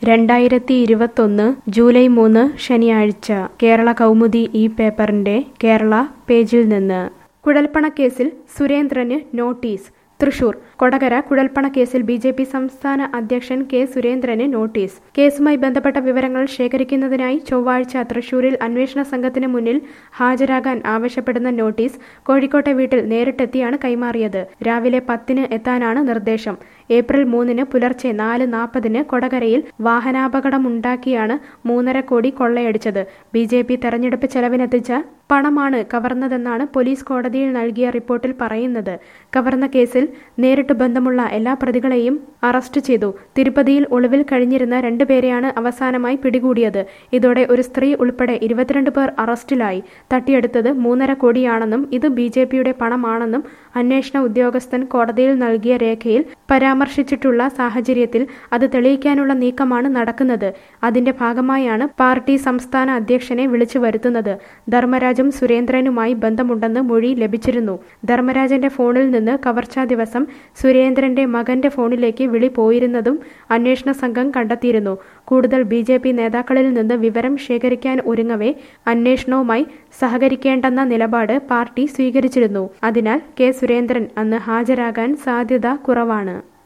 രണ്ടായിരത്തി ഇരുപത്തൊന്ന് ജൂലൈ മൂന്ന് ശനിയാഴ്ച കേരള കൗമുദി ഈ പേപ്പറിന്റെ കേരള പേജിൽ നിന്ന് കുഴൽപ്പണക്കേസിൽ സുരേന്ദ്രന് നോട്ടീസ് തൃശൂർ കൊടകര കുഴൽപ്പണക്കേസിൽ ബി ജെ പി സംസ്ഥാന അധ്യക്ഷൻ കെ സുരേന്ദ്രന് നോട്ടീസ് കേസുമായി ബന്ധപ്പെട്ട വിവരങ്ങൾ ശേഖരിക്കുന്നതിനായി ചൊവ്വാഴ്ച തൃശൂരിൽ അന്വേഷണ സംഘത്തിന് മുന്നിൽ ഹാജരാകാൻ ആവശ്യപ്പെടുന്ന നോട്ടീസ് കോഴിക്കോട്ടെ വീട്ടിൽ നേരിട്ടെത്തിയാണ് കൈമാറിയത് രാവിലെ പത്തിന് എത്താനാണ് നിർദ്ദേശം ഏപ്രിൽ മൂന്നിന് പുലർച്ചെ നാല് നാൽപ്പതിന് കൊടകരയിൽ വാഹനാപകടമുണ്ടാക്കിയാണ് മൂന്നര കോടി കൊള്ളയടിച്ചത് ബി ജെ പി തെരഞ്ഞെടുപ്പ് ചെലവിനെത്തിച്ച പണമാണ് കവർന്നതെന്നാണ് പോലീസ് കോടതിയിൽ നൽകിയ റിപ്പോർട്ടിൽ പറയുന്നത് കവർന്ന കേസിൽ നേരിട്ട് ബന്ധമുള്ള എല്ലാ പ്രതികളെയും അറസ്റ്റ് ചെയ്തു തിരുപ്പതിയിൽ ഒളിവിൽ കഴിഞ്ഞിരുന്ന രണ്ടുപേരെയാണ് അവസാനമായി പിടികൂടിയത് ഇതോടെ ഒരു സ്ത്രീ ഉൾപ്പെടെ ഇരുപത്തിരണ്ട് പേർ അറസ്റ്റിലായി തട്ടിയെടുത്തത് മൂന്നര കോടിയാണെന്നും ഇത് ബി ജെ പിയുടെ പണമാണെന്നും അന്വേഷണ ഉദ്യോഗസ്ഥൻ കോടതിയിൽ നൽകിയ രേഖയിൽ പരാമർശിച്ചിട്ടുള്ള സാഹചര്യത്തിൽ അത് തെളിയിക്കാനുള്ള നീക്കമാണ് നടക്കുന്നത് അതിന്റെ ഭാഗമായാണ് പാർട്ടി സംസ്ഥാന അധ്യക്ഷനെ വിളിച്ചു വരുത്തുന്നത് ധർമ്മരാജും സുരേന്ദ്രനുമായി ബന്ധമുണ്ടെന്ന് മൊഴി ലഭിച്ചിരുന്നു ധർമ്മരാജന്റെ ഫോണിൽ നിന്ന് കവർച്ചാ ദിവസം സുരേന്ദ്രന്റെ മകന്റെ ഫോണിലേക്ക് വിളി പോയിരുന്നതും അന്വേഷണ സംഘം കണ്ടെത്തിയിരുന്നു കൂടുതൽ ബി ജെ പി നേതാക്കളിൽ നിന്ന് വിവരം ശേഖരിക്കാൻ ഒരുങ്ങവേ അന്വേഷണവുമായി സഹകരിക്കേണ്ടെന്ന നിലപാട് പാർട്ടി സ്വീകരിച്ചിരുന്നു അതിനാൽ കെ സുരേന്ദ്രൻ അന്ന് ഹാജരാകാൻ സാധ്യത കുറവാണ്